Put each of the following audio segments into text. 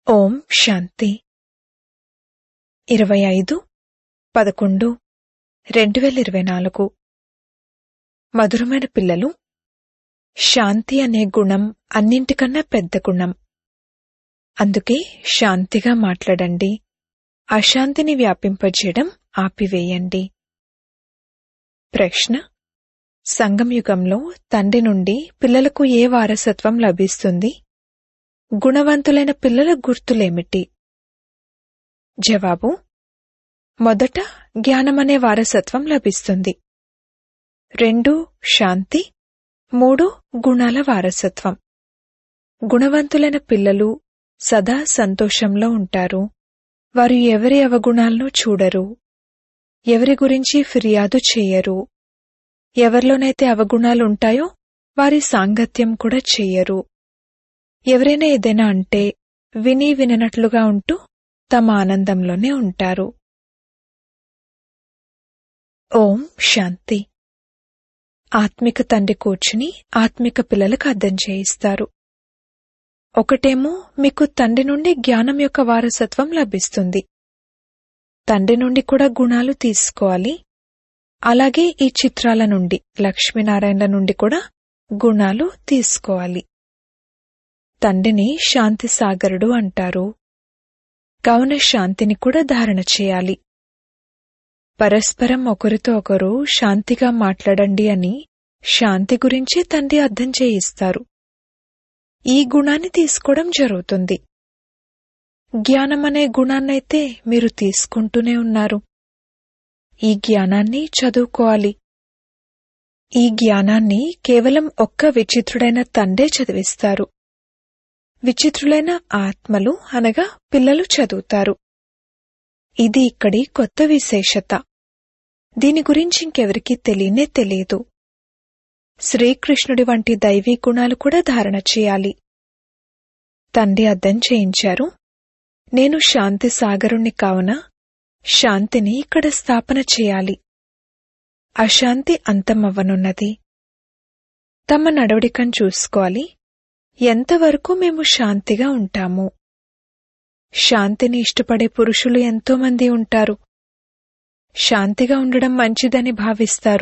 ఓం శాంతి ఇరవై ఐదు పదకొండు రెండు వేల ఇరవై నాలుగు మధురమైన పిల్లలు శాంతి అనే గుణం అన్నింటికన్నా పెద్ద గుణం అందుకే శాంతిగా మాట్లాడండి అశాంతిని వ్యాపింపజేయడం ఆపివేయండి ప్రశ్న సంగంయుగంలో తండ్రి నుండి పిల్లలకు ఏ వారసత్వం లభిస్తుంది గుణవంతులైన పిల్లల గుర్తులేమిటి జవాబు మొదట జ్ఞానమనే వారసత్వం లభిస్తుంది రెండు శాంతి మూడు గుణాల వారసత్వం గుణవంతులైన పిల్లలు సదా సంతోషంలో ఉంటారు వారు ఎవరి అవగుణాలను చూడరు ఎవరి గురించి ఫిర్యాదు చేయరు ఎవరిలోనైతే అవగుణాలుంటాయో వారి సాంగత్యం కూడా చెయ్యరు ఎవరైనా ఏదైనా అంటే విని విననట్లుగా ఉంటూ తమ ఆనందంలోనే ఉంటారు ఓం శాంతి ఆత్మిక తండ్రి కూర్చుని ఆత్మిక పిల్లలకు అర్థం చేయిస్తారు ఒకటేమో మీకు తండ్రి నుండి జ్ఞానం యొక్క వారసత్వం లభిస్తుంది తండ్రి నుండి కూడా గుణాలు తీసుకోవాలి అలాగే ఈ చిత్రాల నుండి లక్ష్మీనారాయణల నుండి కూడా గుణాలు తీసుకోవాలి తండ్రిని శాంతి సాగరుడు అంటారు కావున శాంతిని కూడా ధారణ చేయాలి పరస్పరం ఒకరితో ఒకరు శాంతిగా మాట్లాడండి అని శాంతి గురించి తండ్రి అర్థం చేయిస్తారు ఈ గుణాన్ని తీసుకోవడం జరుగుతుంది జ్ఞానమనే గుణాన్నైతే మీరు తీసుకుంటూనే ఉన్నారు ఈ జ్ఞానాన్ని చదువుకోవాలి ఈ జ్ఞానాన్ని కేవలం ఒక్క విచిత్రుడైన తండ్రే చదివిస్తారు విచిత్రులైన ఆత్మలు అనగా పిల్లలు చదువుతారు ఇది ఇక్కడి కొత్త విశేషత దీని గురించి ఇంకెవరికీ తెలియనే తెలియదు శ్రీకృష్ణుడి వంటి దైవీ గుణాలు కూడా ధారణ చేయాలి తండ్రి అర్థం చేయించారు నేను శాంతి సాగరుణ్ణి కావున శాంతిని ఇక్కడ స్థాపన చేయాలి అశాంతి అంతమవ్వనున్నది తమ నడవడికను చూసుకోవాలి ఎంతవరకు మేము శాంతిగా ఉంటాము శాంతిని ఇష్టపడే పురుషులు ఎంతోమంది ఉంటారు శాంతిగా ఉండడం మంచిదని భావిస్తారు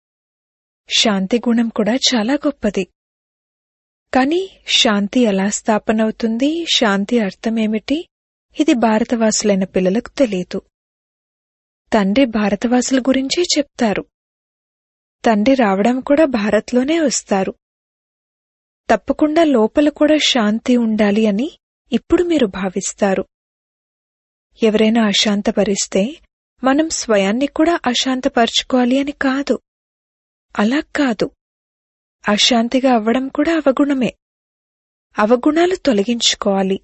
శాంతి గుణం కూడా చాలా గొప్పది కాని శాంతి ఎలా స్థాపనవుతుంది శాంతి అర్థమేమిటి ఇది భారతవాసులైన పిల్లలకు తెలియదు తండ్రి భారతవాసుల గురించే చెప్తారు తండ్రి రావడం కూడా భారత్లోనే వస్తారు తప్పకుండా లోపల కూడా శాంతి ఉండాలి అని ఇప్పుడు మీరు భావిస్తారు ఎవరైనా అశాంతపరిస్తే మనం స్వయాన్ని కూడా అశాంతపరచుకోవాలి అని కాదు అలా కాదు అశాంతిగా అవ్వడం కూడా అవగుణమే అవగుణాలు తొలగించుకోవాలి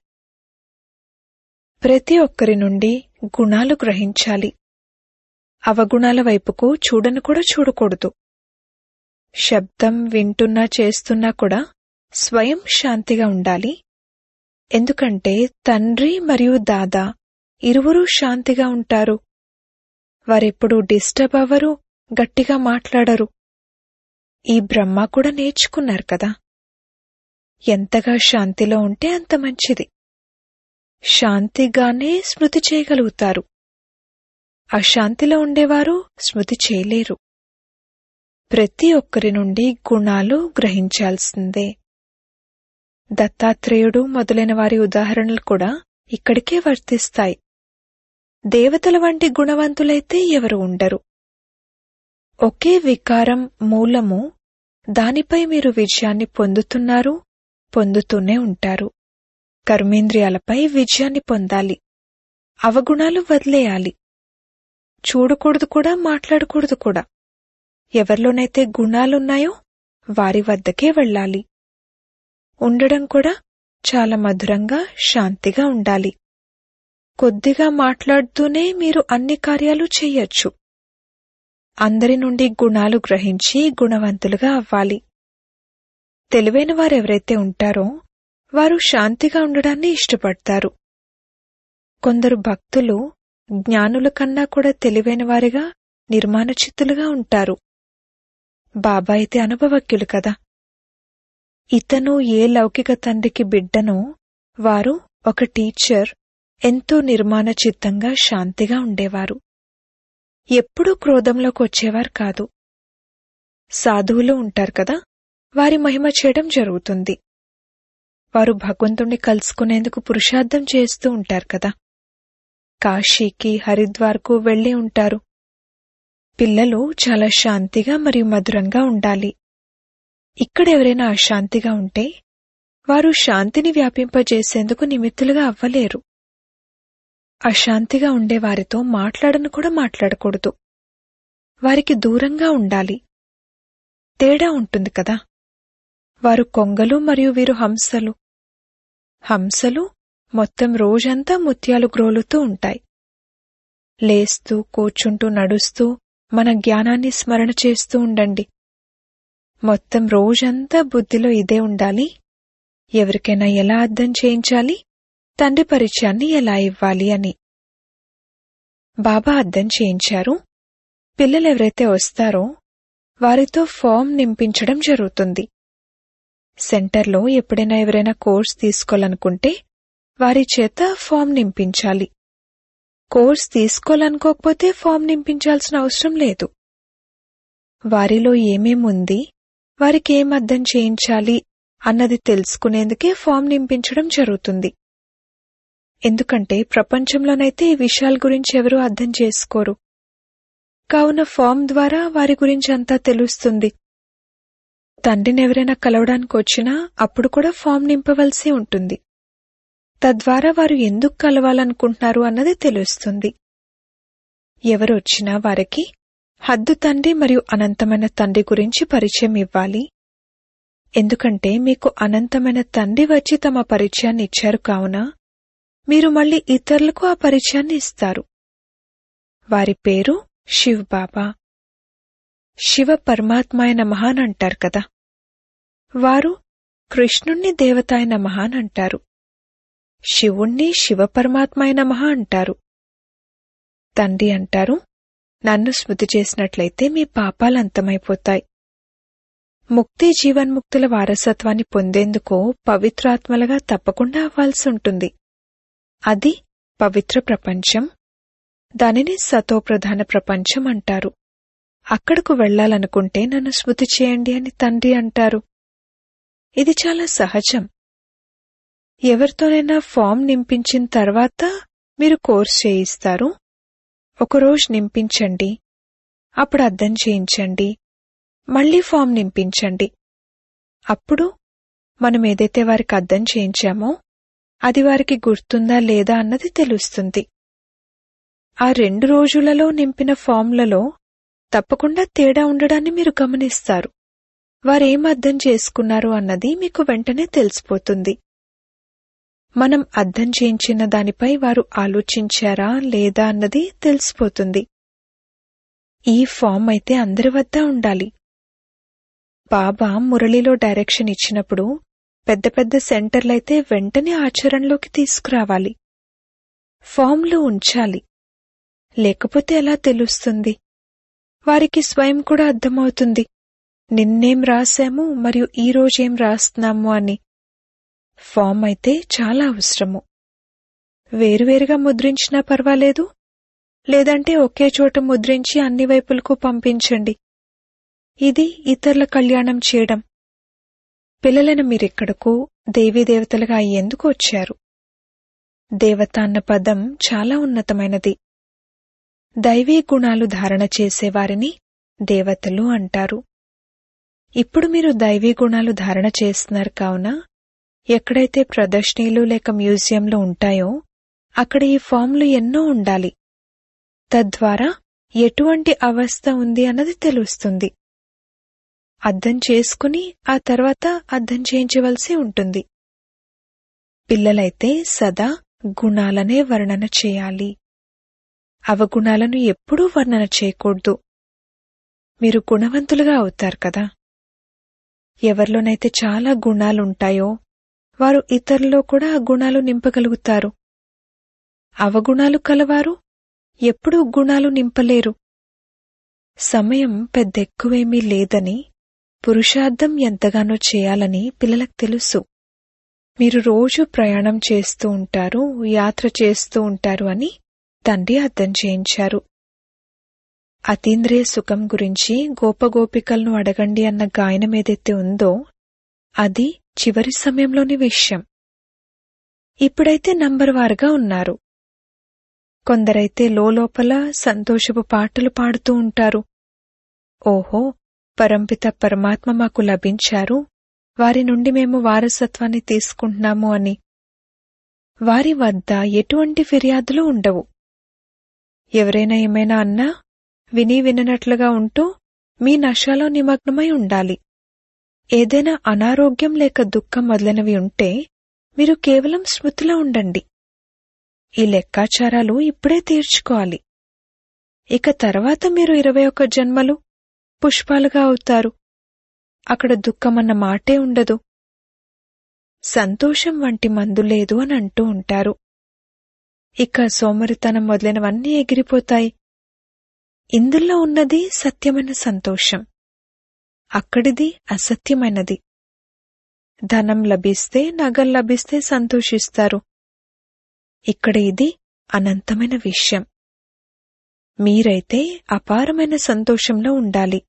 ప్రతి ఒక్కరి నుండి గుణాలు గ్రహించాలి అవగుణాల వైపుకు చూడను కూడా చూడకూడదు శబ్దం వింటున్నా చేస్తున్నా కూడా స్వయం శాంతిగా ఉండాలి ఎందుకంటే తండ్రి మరియు దాదా ఇరువురూ శాంతిగా ఉంటారు వారెప్పుడు డిస్టర్బ్ అవ్వరు గట్టిగా మాట్లాడరు ఈ బ్రహ్మ కూడా నేర్చుకున్నారు కదా ఎంతగా శాంతిలో ఉంటే అంత మంచిది శాంతిగానే స్మృతి చేయగలుగుతారు అశాంతిలో ఉండేవారు స్మృతి చేయలేరు ప్రతి ఒక్కరి నుండి గుణాలు గ్రహించాల్సిందే దత్తాత్రేయుడు మొదలైన వారి ఉదాహరణలు కూడా ఇక్కడికే వర్తిస్తాయి దేవతల వంటి గుణవంతులైతే ఎవరు ఉండరు ఒకే వికారం మూలము దానిపై మీరు విజయాన్ని పొందుతున్నారు పొందుతూనే ఉంటారు కర్మేంద్రియాలపై విజయాన్ని పొందాలి అవగుణాలు వదిలేయాలి చూడకూడదు కూడా మాట్లాడకూడదు కూడా ఎవరిలోనైతే గుణాలున్నాయో వారి వద్దకే వెళ్ళాలి ఉండడం కూడా చాలా మధురంగా శాంతిగా ఉండాలి కొద్దిగా మాట్లాడుతూనే మీరు అన్ని కార్యాలు చెయ్యొచ్చు అందరి నుండి గుణాలు గ్రహించి గుణవంతులుగా అవ్వాలి తెలివైన వారెవరైతే ఉంటారో వారు శాంతిగా ఉండడాన్ని ఇష్టపడతారు కొందరు భక్తులు జ్ఞానుల కన్నా కూడా తెలివైన వారిగా నిర్మాణచిత్తులుగా ఉంటారు బాబా అయితే అనుభవజ్ఞులు కదా ఇతను ఏ లౌకిక తండ్రికి బిడ్డనో వారు ఒక టీచర్ ఎంతో నిర్మాణ చిత్తంగా శాంతిగా ఉండేవారు ఎప్పుడూ క్రోధంలోకి వచ్చేవారు కాదు సాధువులు ఉంటారు కదా వారి మహిమ చేయడం జరుగుతుంది వారు భగవంతుణ్ణి కలుసుకునేందుకు పురుషార్థం చేస్తూ ఉంటారు కదా కాశీకి హరిద్వార్కు వెళ్లి ఉంటారు పిల్లలు చాలా శాంతిగా మరియు మధురంగా ఉండాలి ఇక్కడ ఎవరైనా అశాంతిగా ఉంటే వారు శాంతిని వ్యాపింపజేసేందుకు నిమిత్తులుగా అవ్వలేరు అశాంతిగా ఉండే వారితో మాట్లాడను కూడా మాట్లాడకూడదు వారికి దూరంగా ఉండాలి తేడా ఉంటుంది కదా వారు కొంగలు మరియు వీరు హంసలు హంసలు మొత్తం రోజంతా ముత్యాలు గ్రోలుతూ ఉంటాయి లేస్తూ కూర్చుంటూ నడుస్తూ మన జ్ఞానాన్ని స్మరణ చేస్తూ ఉండండి మొత్తం రోజంతా బుద్ధిలో ఇదే ఉండాలి ఎవరికైనా ఎలా అర్థం చేయించాలి తండ్రి పరిచయాన్ని ఎలా ఇవ్వాలి అని బాబా అర్థం చేయించారు పిల్లలు ఎవరైతే వస్తారో వారితో ఫామ్ నింపించడం జరుగుతుంది సెంటర్లో ఎప్పుడైనా ఎవరైనా కోర్స్ తీసుకోవాలనుకుంటే వారి చేత ఫామ్ నింపించాలి కోర్స్ తీసుకోవాలనుకోకపోతే ఫామ్ నింపించాల్సిన అవసరం లేదు వారిలో ఏమేముంది వారికి ఏం అర్థం చేయించాలి అన్నది తెలుసుకునేందుకే ఫామ్ నింపించడం జరుగుతుంది ఎందుకంటే ప్రపంచంలోనైతే ఈ విషయాల గురించి ఎవరూ అర్థం చేసుకోరు కావున ఫామ్ ద్వారా వారి గురించి అంతా తెలుస్తుంది తండ్రిని ఎవరైనా కలవడానికి వచ్చినా అప్పుడు కూడా ఫామ్ నింపవలసి ఉంటుంది తద్వారా వారు ఎందుకు కలవాలనుకుంటున్నారు అన్నది తెలుస్తుంది ఎవరు వచ్చినా వారికి హద్దు తండ్రి మరియు అనంతమైన తండ్రి గురించి పరిచయం ఇవ్వాలి ఎందుకంటే మీకు అనంతమైన తండ్రి వచ్చి తమ పరిచయాన్ని ఇచ్చారు కావున మీరు మళ్ళీ ఇతరులకు ఆ పరిచయాన్ని ఇస్తారు వారి పేరు శివ్ బాబా శివ పరమాత్మాయ నమః అని అంటారు కదా వారు కృష్ణుణ్ణి దేవతాయ నమః అని అంటారు శివుణ్ణి శివ పరమాత్మాయ నమః అంటారు తండ్రి అంటారు నన్ను స్మృతి చేసినట్లయితే మీ పాపాలు అంతమైపోతాయి ముక్తి జీవన్ముక్తుల వారసత్వాన్ని పొందేందుకు పవిత్రాత్మలుగా తప్పకుండా అవ్వాల్సి ఉంటుంది అది పవిత్ర ప్రపంచం దానిని సతోప్రధాన ప్రపంచం అంటారు అక్కడకు వెళ్లాలనుకుంటే నన్ను స్మృతి చేయండి అని తండ్రి అంటారు ఇది చాలా సహజం ఎవరితోనైనా ఫామ్ నింపించిన తర్వాత మీరు కోర్స్ చేయిస్తారు ఒకరోజు నింపించండి అప్పుడు అర్థం చేయించండి మళ్ళీ ఫామ్ నింపించండి అప్పుడు మనం ఏదైతే వారికి అర్థం చేయించామో అది వారికి గుర్తుందా లేదా అన్నది తెలుస్తుంది ఆ రెండు రోజులలో నింపిన ఫామ్లలో తప్పకుండా తేడా ఉండడాన్ని మీరు గమనిస్తారు వారేం అర్థం చేసుకున్నారు అన్నది మీకు వెంటనే తెలిసిపోతుంది మనం అర్థం చేయించిన దానిపై వారు ఆలోచించారా లేదా అన్నది తెలిసిపోతుంది ఈ ఫామ్ అయితే అందరి వద్ద ఉండాలి బాబా మురళిలో డైరెక్షన్ ఇచ్చినప్పుడు పెద్ద పెద్ద సెంటర్లైతే వెంటనే ఆచరణలోకి తీసుకురావాలి ఫామ్లు ఉంచాలి లేకపోతే ఎలా తెలుస్తుంది వారికి స్వయం కూడా అర్థమవుతుంది నిన్నేం రాశాము మరియు ఈ రోజేం రాస్తున్నాము అని ఫామ్ అయితే చాలా అవసరము వేరువేరుగా ముద్రించినా పర్వాలేదు లేదంటే ఒకే చోట ముద్రించి అన్ని వైపులకు పంపించండి ఇది ఇతరుల కళ్యాణం చేయడం పిల్లలను మీరిక్కడకు దేవీదేవతలుగా అయ్యేందుకు వచ్చారు దేవత అన్న పదం చాలా ఉన్నతమైనది దైవీ గుణాలు ధారణ చేసేవారిని దేవతలు అంటారు ఇప్పుడు మీరు దైవీ గుణాలు ధారణ చేస్తున్నారు కావున ఎక్కడైతే ప్రదర్శనీలు లేక మ్యూజియంలు ఉంటాయో అక్కడ ఈ ఫామ్లు ఎన్నో ఉండాలి తద్వారా ఎటువంటి అవస్థ ఉంది అన్నది తెలుస్తుంది అర్థం చేసుకుని ఆ తర్వాత అర్థం చేయించవలసి ఉంటుంది పిల్లలైతే సదా గుణాలనే వర్ణన చేయాలి అవగుణాలను ఎప్పుడూ వర్ణన చేయకూడదు మీరు గుణవంతులుగా అవుతారు కదా ఎవరిలోనైతే చాలా గుణాలుంటాయో వారు ఇతరుల్లో కూడా ఆ గుణాలు నింపగలుగుతారు అవగుణాలు కలవారు ఎప్పుడూ గుణాలు నింపలేరు సమయం పెద్దెక్కువేమీ లేదని పురుషార్థం ఎంతగానో చేయాలని పిల్లలకు తెలుసు మీరు రోజు ప్రయాణం చేస్తూ ఉంటారు యాత్ర చేస్తూ ఉంటారు అని తండ్రి అర్థం చేయించారు అతీంద్రియ సుఖం గురించి గోపగోపికలను అడగండి అన్న గాయనం ఏదైతే ఉందో అది చివరి సమయంలోని విషయం ఇప్పుడైతే నంబర్ వారుగా ఉన్నారు కొందరైతే లోపల సంతోషపు పాటలు పాడుతూ ఉంటారు ఓహో పరంపిత పరమాత్మ మాకు లభించారు వారి నుండి మేము వారసత్వాన్ని తీసుకుంటున్నాము అని వారి వద్ద ఎటువంటి ఫిర్యాదులు ఉండవు ఎవరైనా ఏమైనా అన్నా విని విననట్లుగా ఉంటూ మీ నశాలో నిమగ్నమై ఉండాలి ఏదైనా అనారోగ్యం లేక దుఃఖం మొదలైనవి ఉంటే మీరు కేవలం స్మృతిలో ఉండండి ఈ లెక్కాచారాలు ఇప్పుడే తీర్చుకోవాలి ఇక తర్వాత మీరు ఇరవై ఒక్క జన్మలు పుష్పాలుగా అవుతారు అక్కడ దుఃఖమన్న మాటే ఉండదు సంతోషం వంటి మందు లేదు అని అంటూ ఉంటారు ఇక సోమరితనం మొదలైనవన్నీ ఎగిరిపోతాయి ఇందులో ఉన్నది సత్యమైన సంతోషం అక్కడిది అసత్యమైనది ధనం లభిస్తే నగలు లభిస్తే సంతోషిస్తారు ఇక్కడ ఇది అనంతమైన విషయం మీరైతే అపారమైన సంతోషంలో ఉండాలి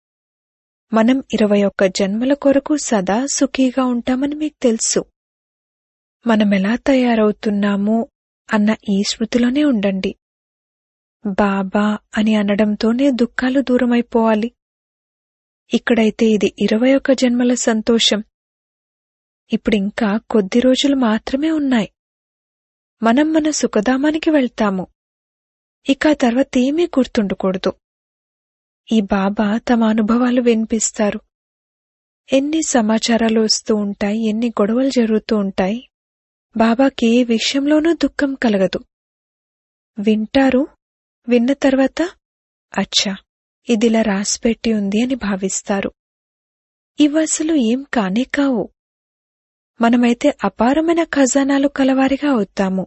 మనం ఇరవై ఒక్క జన్మల కొరకు సదా సుఖీగా ఉంటామని మీకు తెలుసు మనమెలా తయారవుతున్నాము అన్న ఈ స్మృతిలోనే ఉండండి బాబా అని అనడంతోనే దుఃఖాలు దూరమైపోవాలి ఇక్కడైతే ఇది ఇరవై ఒక్క జన్మల సంతోషం ఇప్పుడింకా కొద్ది రోజులు మాత్రమే ఉన్నాయి మనం మన సుఖధామానికి వెళ్తాము ఇక ఆ తర్వాత ఏమీ గుర్తుండకూడదు ఈ బాబా తమ అనుభవాలు వినిపిస్తారు ఎన్ని సమాచారాలు వస్తూ ఉంటాయి ఎన్ని గొడవలు జరుగుతూ ఉంటాయి బాబాకి ఏ విషయంలోనూ దుఃఖం కలగదు వింటారు విన్న తర్వాత అచ్చా ఇదిలా రాసిపెట్టి ఉంది అని భావిస్తారు ఇవి అసలు ఏం కానే కావు మనమైతే అపారమైన ఖజానాలు కలవారిగా అవుతాము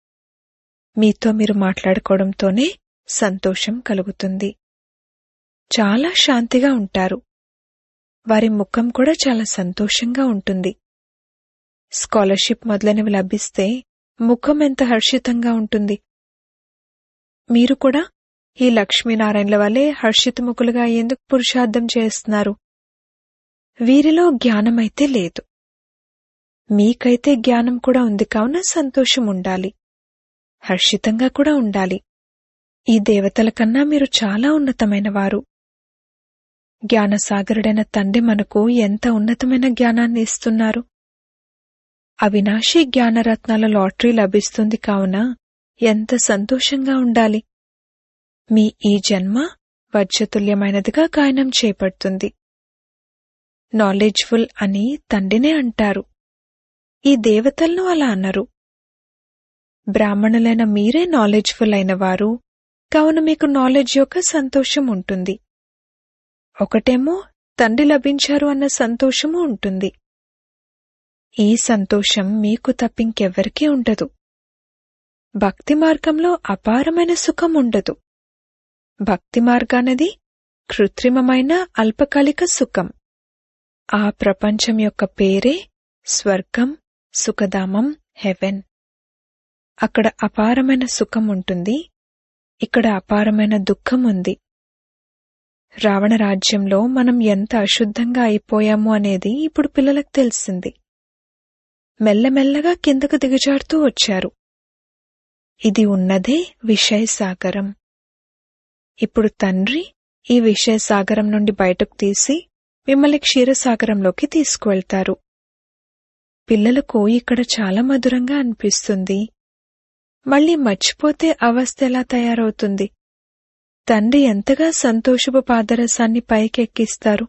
మీతో మీరు మాట్లాడుకోవడంతోనే సంతోషం కలుగుతుంది చాలా శాంతిగా ఉంటారు వారి ముఖం కూడా చాలా సంతోషంగా ఉంటుంది స్కాలర్షిప్ మొదలైనవి లభిస్తే ముఖం ఎంత హర్షితంగా ఉంటుంది మీరు కూడా ఈ లక్ష్మీనారాయణల వలె హర్షితముఖులుగా ఎందుకు పురుషార్థం చేస్తున్నారు వీరిలో జ్ఞానమైతే లేదు మీకైతే జ్ఞానం కూడా ఉంది కావున సంతోషం ఉండాలి హర్షితంగా కూడా ఉండాలి ఈ దేవతల కన్నా మీరు చాలా ఉన్నతమైన వారు జ్ఞానసాగరుడైన తండ్రి మనకు ఎంత ఉన్నతమైన జ్ఞానాన్ని ఇస్తున్నారు అవినాశి జ్ఞానరత్నాల లాటరీ లభిస్తుంది కావున ఎంత సంతోషంగా ఉండాలి మీ ఈ జన్మ వజ్రతుల్యమైనదిగా గాయనం చేపడుతుంది నాలెడ్జ్ఫుల్ అని తండ్రినే అంటారు ఈ దేవతలను అలా అన్నారు బ్రాహ్మణులైన మీరే నాలెడ్జ్ఫుల్ అయిన వారు కావున మీకు నాలెడ్జ్ యొక్క సంతోషం ఉంటుంది ఒకటేమో తండ్రి లభించారు అన్న సంతోషము ఉంటుంది ఈ సంతోషం మీకు తప్పింకెవ్వరికీ ఉండదు భక్తి మార్గంలో అపారమైన సుఖం ఉండదు భక్తి మార్గానది కృత్రిమమైన అల్పకాలిక సుఖం ఆ ప్రపంచం యొక్క పేరే స్వర్గం సుఖధామం హెవెన్ అక్కడ అపారమైన సుఖం ఉంటుంది ఇక్కడ అపారమైన దుఃఖం ఉంది రావణ రాజ్యంలో మనం ఎంత అశుద్ధంగా అయిపోయాము అనేది ఇప్పుడు పిల్లలకు తెలిసింది మెల్లమెల్లగా కిందకు దిగజారుతూ వచ్చారు ఇది ఉన్నదే విషయ సాగరం ఇప్పుడు తండ్రి ఈ విషయ సాగరం నుండి బయటకు తీసి మిమ్మల్ని క్షీరసాగరంలోకి తీసుకువెళ్తారు పిల్లలకు ఇక్కడ చాలా మధురంగా అనిపిస్తుంది మళ్ళీ మర్చిపోతే అవస్థ ఎలా తయారవుతుంది తండ్రి ఎంతగా సంతోషపు పాదరసాన్ని పైకెక్కిస్తారు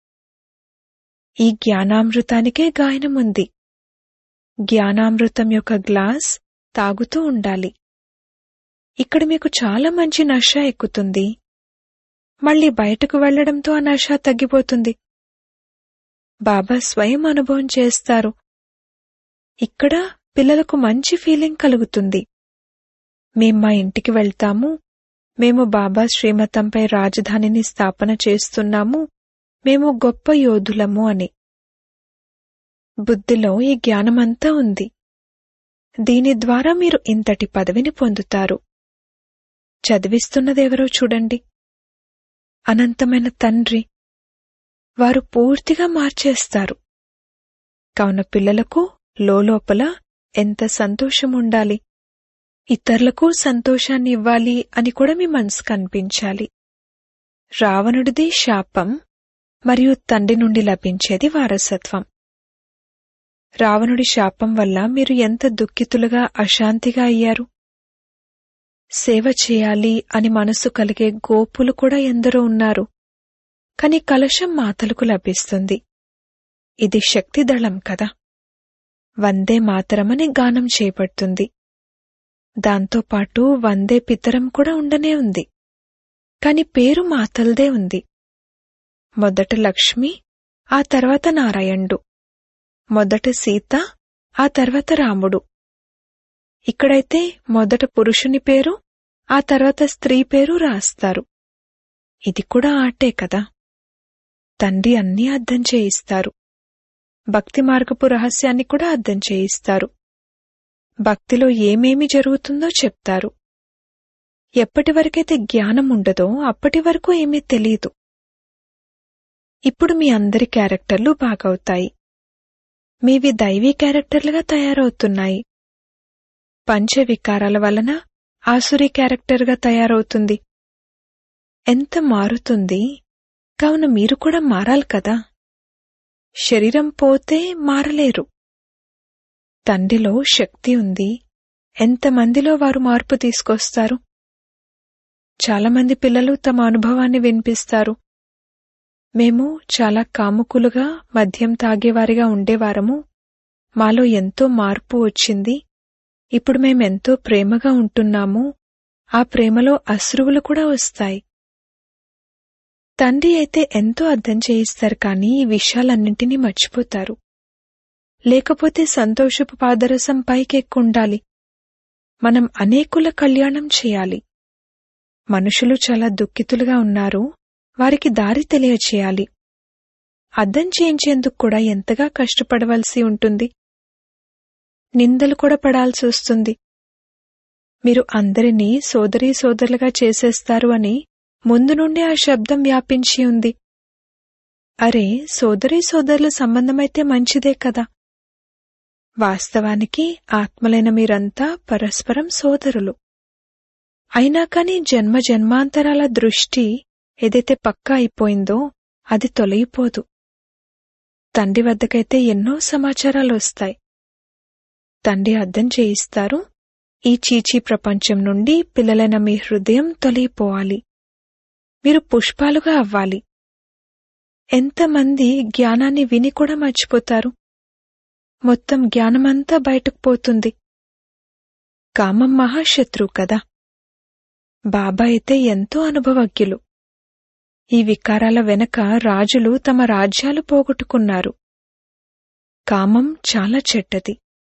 ఈ జ్ఞానామృతానికే గాయనముంది జ్ఞానామృతం యొక్క గ్లాస్ తాగుతూ ఉండాలి ఇక్కడ మీకు చాలా మంచి నష ఎక్కుతుంది మళ్ళీ బయటకు వెళ్లడంతో ఆ నష తగ్గిపోతుంది బాబా స్వయం అనుభవం చేస్తారు ఇక్కడ పిల్లలకు మంచి ఫీలింగ్ కలుగుతుంది మేం మా ఇంటికి వెళ్తాము మేము బాబా శ్రీమతంపై రాజధానిని స్థాపన చేస్తున్నాము మేము గొప్ప యోధులము అని బుద్ధిలో ఈ జ్ఞానమంతా ఉంది దీని ద్వారా మీరు ఇంతటి పదవిని పొందుతారు చదివిస్తున్నదెవరో చూడండి అనంతమైన తండ్రి వారు పూర్తిగా మార్చేస్తారు కావున పిల్లలకు లోలోపల ఎంత సంతోషం ఉండాలి ఇతరులకు సంతోషాన్ని ఇవ్వాలి అని కూడా మీ మనసు కనిపించాలి రావణుడిది శాపం మరియు తండ్రి నుండి లభించేది వారసత్వం రావణుడి శాపం వల్ల మీరు ఎంత దుఃఖితులుగా అశాంతిగా అయ్యారు సేవ చేయాలి అని మనసు కలిగే గోపులు కూడా ఎందరో ఉన్నారు కాని కలశం మాతలకు లభిస్తుంది ఇది శక్తిదళం కదా వందే మాతరమని గానం చేపడుతుంది దాంతోపాటు వందే పితరం కూడా ఉండనే ఉంది కాని పేరు మాతల్దే ఉంది మొదట లక్ష్మి ఆ తర్వాత నారాయణుడు మొదట సీత ఆ తర్వాత రాముడు ఇక్కడైతే మొదట పురుషుని పేరు ఆ తర్వాత స్త్రీ పేరు రాస్తారు ఇది కూడా ఆటే కదా తండ్రి అన్నీ అర్థం చేయిస్తారు భక్తి మార్గపు రహస్యాన్ని కూడా అర్థం చేయిస్తారు భక్తిలో ఏమేమి జరుగుతుందో చెప్తారు ఎప్పటి వరకైతే జ్ఞానం ఉండదో అప్పటి వరకు ఏమీ తెలియదు ఇప్పుడు మీ అందరి క్యారెక్టర్లు బాగవుతాయి మీవి దైవీ క్యారెక్టర్లుగా తయారవుతున్నాయి పంచ వికారాల వలన ఆసురి క్యారెక్టర్గా తయారవుతుంది ఎంత మారుతుంది కావున మీరు కూడా మారాలి కదా శరీరం పోతే మారలేరు తండ్రిలో శక్తి ఉంది ఎంతమందిలో వారు మార్పు తీసుకొస్తారు చాలామంది పిల్లలు తమ అనుభవాన్ని వినిపిస్తారు మేము చాలా కాముకులుగా మద్యం తాగేవారిగా ఉండేవారము మాలో ఎంతో మార్పు వచ్చింది ఇప్పుడు మేమెంతో ప్రేమగా ఉంటున్నాము ఆ ప్రేమలో అశ్రువులు కూడా వస్తాయి తండ్రి అయితే ఎంతో అర్థం చేయిస్తారు కానీ ఈ విషయాలన్నింటినీ మర్చిపోతారు లేకపోతే సంతోషపు పాదరసం పైకెక్కుండాలి మనం అనేకుల కళ్యాణం చేయాలి మనుషులు చాలా దుఃఖితులుగా ఉన్నారు వారికి దారి తెలియచేయాలి అర్థం చేయించేందుకు కూడా ఎంతగా కష్టపడవలసి ఉంటుంది నిందలు కూడా పడాల్సి వస్తుంది మీరు అందరినీ సోదరీ సోదరులుగా చేసేస్తారు అని ముందు నుండి ఆ శబ్దం వ్యాపించి ఉంది అరే సోదరీ సోదరుల సంబంధమైతే మంచిదే కదా వాస్తవానికి ఆత్మలైన మీరంతా పరస్పరం సోదరులు అయినా కాని జన్మ జన్మాంతరాల దృష్టి ఏదైతే పక్కా అయిపోయిందో అది తొలగిపోదు తండ్రి వద్దకైతే ఎన్నో సమాచారాలు వస్తాయి తండ్రి అర్థం చేయిస్తారు ఈ చీచీ ప్రపంచం నుండి పిల్లలైన మీ హృదయం తొలగిపోవాలి మీరు పుష్పాలుగా అవ్వాలి ఎంతమంది జ్ఞానాన్ని విని కూడా మర్చిపోతారు మొత్తం జ్ఞానమంతా బయటకు పోతుంది కామం మహాశత్రువు కదా బాబా అయితే ఎంతో అనుభవజ్ఞులు ఈ వికారాల వెనక రాజులు తమ రాజ్యాలు పోగొట్టుకున్నారు కామం చాలా చెడ్డది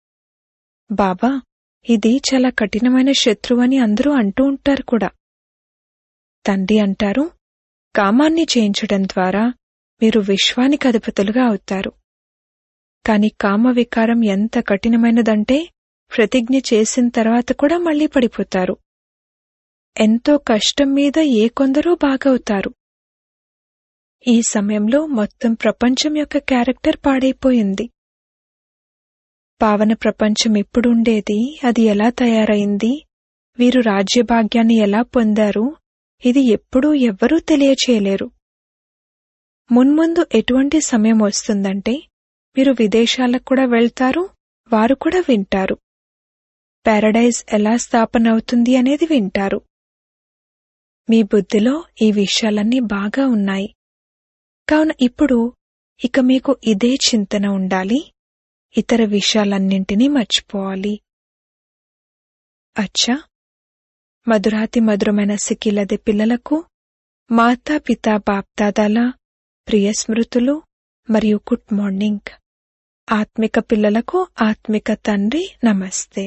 బాబా ఇది చాలా కఠినమైన శత్రువని అందరూ అంటూ ఉంటారు కూడా తండ్రి అంటారు కామాన్ని చేయించడం ద్వారా మీరు విశ్వానికి అధిపతులుగా అవుతారు కాని కామ వికారం ఎంత కఠినమైనదంటే ప్రతిజ్ఞ చేసిన తర్వాత కూడా మళ్లీ పడిపోతారు ఎంతో కష్టం మీద ఏ కొందరో బాగవుతారు ఈ సమయంలో మొత్తం ప్రపంచం యొక్క క్యారెక్టర్ పాడైపోయింది పావన ప్రపంచం ఎప్పుడుండేది అది ఎలా తయారైంది వీరు రాజ్యభాగ్యాన్ని ఎలా పొందారు ఇది ఎప్పుడూ ఎవ్వరూ తెలియచేయలేరు మున్ముందు ఎటువంటి సమయం వస్తుందంటే మీరు విదేశాలకు కూడా వెళ్తారు వారు కూడా వింటారు పారడైజ్ ఎలా స్థాపన అవుతుంది అనేది వింటారు మీ బుద్ధిలో ఈ విషయాలన్నీ బాగా ఉన్నాయి కావున ఇప్పుడు ఇక మీకు ఇదే చింతన ఉండాలి ఇతర విషయాలన్నింటినీ మర్చిపోవాలి అచ్చా మధురాతి మధురమైన సిక్కిలది పిల్లలకు మాతా పితా బాప్దాదాల ప్రియ స్మృతులు మరియు గుడ్ మార్నింగ్ ఆత్మిక పిల్లలకు ఆత్మిక తండ్రి నమస్తే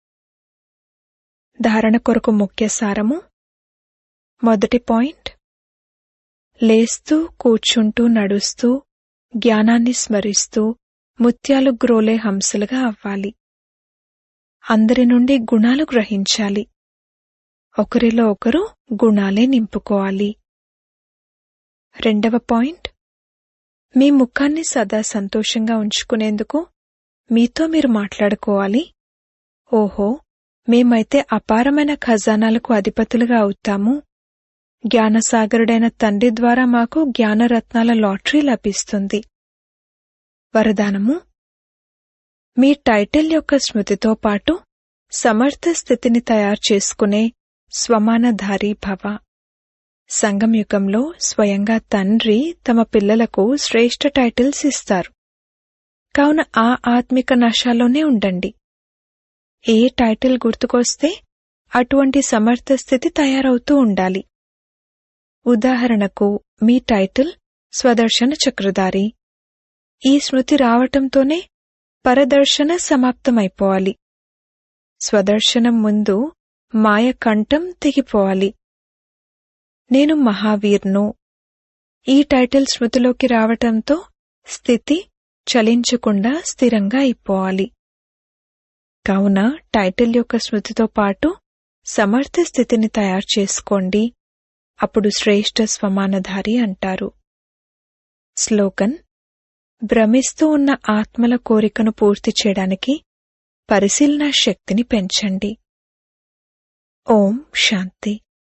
ధారణ కొరకు ముఖ్య సారము మొదటి పాయింట్ లేస్తూ కూర్చుంటూ నడుస్తూ జ్ఞానాన్ని స్మరిస్తూ ముత్యాలు గ్రోలే హంసలుగా అవ్వాలి అందరి నుండి గుణాలు గ్రహించాలి ఒకరిలో ఒకరు గుణాలే నింపుకోవాలి రెండవ పాయింట్ మీ ముఖాన్ని సదా సంతోషంగా ఉంచుకునేందుకు మీతో మీరు మాట్లాడుకోవాలి ఓహో మేమైతే అపారమైన ఖజానాలకు అధిపతులుగా అవుతాము జ్ఞానసాగరుడైన తండ్రి ద్వారా మాకు జ్ఞానరత్నాల లాటరీ లభిస్తుంది వరదానము మీ టైటిల్ యొక్క స్మృతితో పాటు సమర్థ స్థితిని తయారు చేసుకునే స్వమానధారి భవ సంగంయుగంలో స్వయంగా తండ్రి తమ పిల్లలకు శ్రేష్ఠ టైటిల్స్ ఇస్తారు కావున ఆ ఆత్మిక నశాలోనే ఉండండి ఏ టైటిల్ గుర్తుకొస్తే అటువంటి సమర్థ స్థితి తయారవుతూ ఉండాలి ఉదాహరణకు మీ టైటిల్ స్వదర్శన చక్రధారి ఈ స్మృతి రావటంతోనే పరదర్శన సమాప్తమైపోవాలి స్వదర్శనం ముందు మాయ కంఠం తెగిపోవాలి నేను మహావీర్ను ఈ టైటిల్ స్మృతిలోకి రావటంతో స్థితి చలించకుండా స్థిరంగా అయిపోవాలి కావున టైటిల్ యొక్క స్మృతితో పాటు సమర్థ స్థితిని తయారు చేసుకోండి అప్పుడు శ్రేష్ఠ స్వమానధారి అంటారు స్లోగన్ భ్రమిస్తూ ఉన్న ఆత్మల కోరికను పూర్తి చేయడానికి పరిశీలన శక్తిని పెంచండి ఓం శాంతి